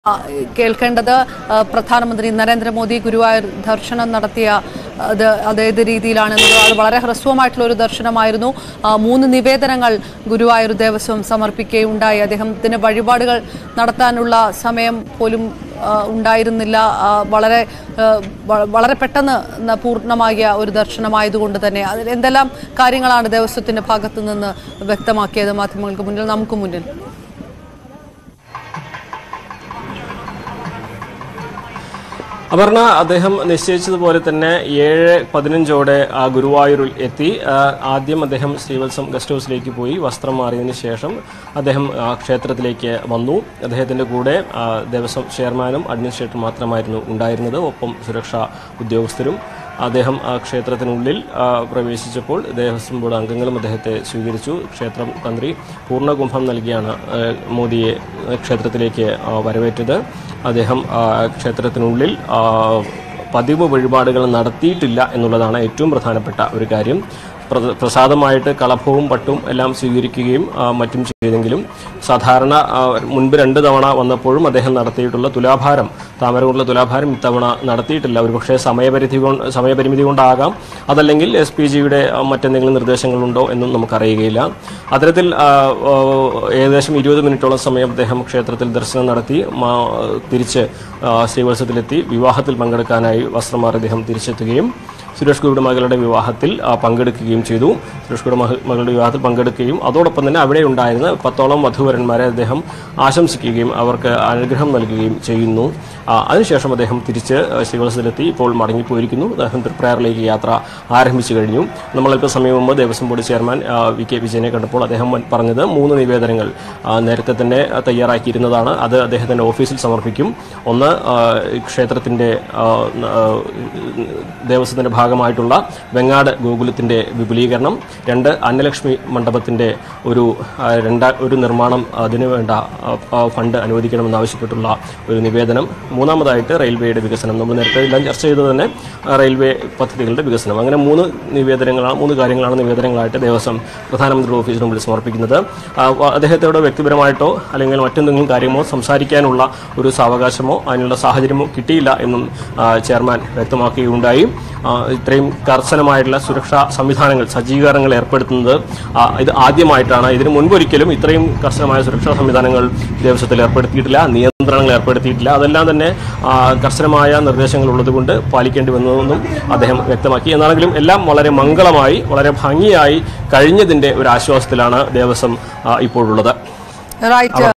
ആ, കേൾക്കേണ്ടത് ആ, പ്രധാനമന്ത്രി നരേന്ദ്രമോദി ഗുരുവായൂർ ദർശനം നടത്തിയ അത് അതേത് രീതിയിലാണെന്നത് അത് വളരെ ഹ്രസ്വമായിട്ടുള്ള ഒരു ദർശനമായിരുന്നു ആ, മൂന്ന് നിവേദനങ്ങൾ ഗുരുവായൂർ ദേവസ്വം സമർപ്പിക്കുകയുണ്ടായി അദ്ദേഹത്തിന് വഴിപാടുകൾ നടത്താനുള്ള സമയം പോലും ആ, ഉണ്ടായിരുന്നില്ല ആ, വളരെ ആ, വ- വളരെ പെട്ടെന്ന് ന- പൂർണ്ണമാകിയ ഒരു ദർശനമായതുകൊണ്ട് തന്നെ അതിൽ എന്തെല്ലാം കാര്യങ്ങളാണ് ദേവസ്വത്തിന്റെ ഭാഗത്തു നിന്ന് വ്യക്തമാക്കിയത് മാധ്യമങ്ങൾക്ക് മുന്നിൽ നമുക്ക് മുന്നിൽ അപർണ അദ്ദേഹം നിശ്ചയിച്ചതുപോലെ തന്നെ ഏഴ് പതിനഞ്ചോടെ ആ, ഗുരുവായൂരിൽ എത്തി ആ, ആദ്യം അദ്ദേഹം ശ്രീവത്സം ഗസ്റ്റ് ഹൗസിലേക്ക് പോയി വസ്ത്രം മാറിയതിനു ശേഷം അദ്ദേഹം ആ, ക്ഷേത്രത്തിലേക്ക് വന്നു അദ്ദേഹത്തിന്റെ കൂടെ ആ, ദേവസ്വം ചെയർമാനും അഡ്മിനിസ്ട്രേറ്ററും മാത്രമായിരുന്നു ഉണ്ടായിരുന്നത് ഒപ്പം സുരക്ഷാ ഉദ്യോഗസ്ഥരും അദ്ദേഹം ആ, ക്ഷേത്രത്തിനുള്ളിൽ ആ, പ്രവേശിച്ചപ്പോൾ ദേവസ്വം ബോർഡ് അംഗങ്ങളും അദ്ദേഹത്തെ സ്വീകരിച്ചു ക്ഷേത്രം തന്ത്രി പൂർണ്ണകുംഭം നൽകിയാണ് ആ, മോദിയെ ക്ഷേത്രത്തിലേക്ക് ആ, വരവേറ്റത് അദ്ദേഹം ആ, ക്ഷേത്രത്തിനുള്ളിൽ ആ, പതിവ് വഴിപാടുകൾ നടത്തിയിട്ടില്ല എന്നുള്ളതാണ് ഏറ്റവും പ്രധാനപ്പെട്ട ഒരു കാര്യം പ്ര- പ്രസാദമായിട്ട് കളഭവും പട്ടും എല്ലാം സ്വീകരിക്കുകയും ആ, മറ്റും ചെയ്തെങ്കിലും സാധാരണ ആ, മുൻപ് രണ്ട് തവണ വന്നപ്പോഴും അദ്ദേഹം നടത്തിയിട്ടുള്ള തുലാഭാരം താമര കൊണ്ടുള്ള തുലാഭാരം ഇത്തവണ നടത്തിയിട്ടില്ല ഒരുപക്ഷെ സമയപരിധി കൊണ്ട് സമയപരിമിതി കൊണ്ടാകാം അതല്ലെങ്കിൽ എസ് പി ജിയുടെ മറ്റെന്തെങ്കിലും നിർദ്ദേശങ്ങളുണ്ടോ എന്നും നമുക്കറിയുകയില്ല അത്തരത്തിൽ ആ, ആ, ഏകദേശം ഇരുപത് മിനിറ്റോളം സമയം അദ്ദേഹം ക്ഷേത്രത്തിൽ ദർശനം നടത്തി മാ- തിരിച്ച് ആ, ശ്രീവത്സത്തിലെത്തി വിവാഹത്തിൽ പങ്കെടുക്കാനായി വസ്ത്രം മാറി അദ്ദേഹം തിരിച്ചെത്തുകയും സുരേഷ് ഗോപിയുടെ മകളുടെ വിവാഹത്തിൽ ആ, പങ്കെടുക്കുകയും ചെയ്തു സുരേഷ് ഗോപിയുടെ മക- മകളുടെ വിവാഹത്തിൽ പങ്കെടുക്കുകയും അതോടൊപ്പം തന്നെ അവിടെ ഉണ്ടായിരുന്ന പത്തോളം വധുവരന്മാരെ അദ്ദേഹം ആശംസിക്കുകയും അവർക്ക് അനുഗ്രഹം നൽകുകയും ചെയ്യുന്നു ആ, അതിനുശേഷം അദ്ദേഹം തിരിച്ച് ആ, ശ്രീവത്സത്തിലെത്തി ഇപ്പോൾ മടങ്ങിപ്പോയിരിക്കുന്നു അദ്ദേഹം തൃപ്രയാറിലേക്ക് യാത്ര ആരംഭിച്ചു കഴിഞ്ഞു നമ്മൾ അല്പസമയം മുമ്പ് ദേവസ്വം ബോർഡ് ചെയർമാൻ ആ, വി കെ വിജയനെ കണ്ടപ്പോൾ അദ്ദേഹം പറഞ്ഞത് മൂന്ന് നിവേദനങ്ങൾ ആ, നേരത്തെ തന്നെ ആ, തയ്യാറാക്കിയിരുന്നതാണ് അത് അദ്ദേഹത്തിൻ്റെ ഓഫീസിൽ സമർപ്പിക്കും ഒന്ന് ആ, ക്ഷേത്രത്തിൻ്റെ ആ, ആ, ദേവസ്വത്തിൻ്റെ ഭാഗമായിട്ടുള്ള വെങ്ങാട് ഗോകുലത്തിൻ്റെ വിപുലീകരണം രണ്ട് അന്നലക്ഷ്മി മണ്ഡപത്തിൻ്റെ ഒരു ആ, രണ്ടാ ഒരു നിർമ്മാണം അതിനു വേണ്ട ആ, ആ, ഫണ്ട് അനുവദിക്കണമെന്നാവശ്യപ്പെട്ടുള്ള ഒരു നിവേദനം മൂന്നാമതായിട്ട് റെയിൽവേയുടെ വികസനം നമ്മൾ നേരത്തെ എല്ലാം ചർച്ച ചെയ്തത് തന്നെ ആ, റെയിൽവേ പദ്ധതികളുടെ വികസനം അങ്ങനെ മൂന്ന് നിവേദനങ്ങളാണ് മൂന്ന് കാര്യങ്ങളാണ് നിവേദനങ്ങളായിട്ട് ദേവസ്വം പ്രധാനമന്ത്രിയുടെ ഓഫീസിന് മുമ്പിൽ സമർപ്പിക്കുന്നത് ആ, വ- അദ്ദേഹത്തോട് വ്യക്തിപരമായിട്ടോ അല്ലെങ്കിൽ മറ്റെന്തെങ്കിലും കാര്യമോ സംസാരിക്കാനുള്ള ഒരു സാവകാശമോ അതിനുള്ള സാഹചര്യമോ കിട്ടിയില്ല എന്നും ആ, ചെയർമാൻ വ്യക്തമാക്കുകയുണ്ടായി ആ, ഇത്രയും കർശനമായിട്ടുള്ള സുരക്ഷാ സംവിധാനങ്ങൾ സജ്ജീകരണങ്ങൾ ഏർപ്പെടുത്തുന്നത് ആ, ഇത് ആദ്യമായിട്ടാണ് ഇതിനു മുൻപൊരിക്കലും ഇത്രയും കർശനമായ സുരക്ഷാ സംവിധാനങ്ങൾ ദേവസ്വത്തിൽ ഏർപ്പെടുത്തിയിട്ടില്ല നിയന്ത്രണങ്ങൾ ഏർപ്പെടുത്തിയിട്ടില്ല അതെല്ലാം തന്നെ ആ, കർശനമായ നിർദ്ദേശങ്ങൾ ഉള്ളതുകൊണ്ട് പാലിക്കേണ്ടി വന്നതെന്നും അദ്ദേഹം വ്യക്തമാക്കി എന്നാണെങ്കിലും എല്ലാം വളരെ മംഗളമായി വളരെ ഭംഗിയായി കഴിഞ്ഞതിന്റെ ഒരു ആശ്വാസത്തിലാണ് ദേവസ്വം ആ, ഇപ്പോഴുള്ളത് റൈറ്റ്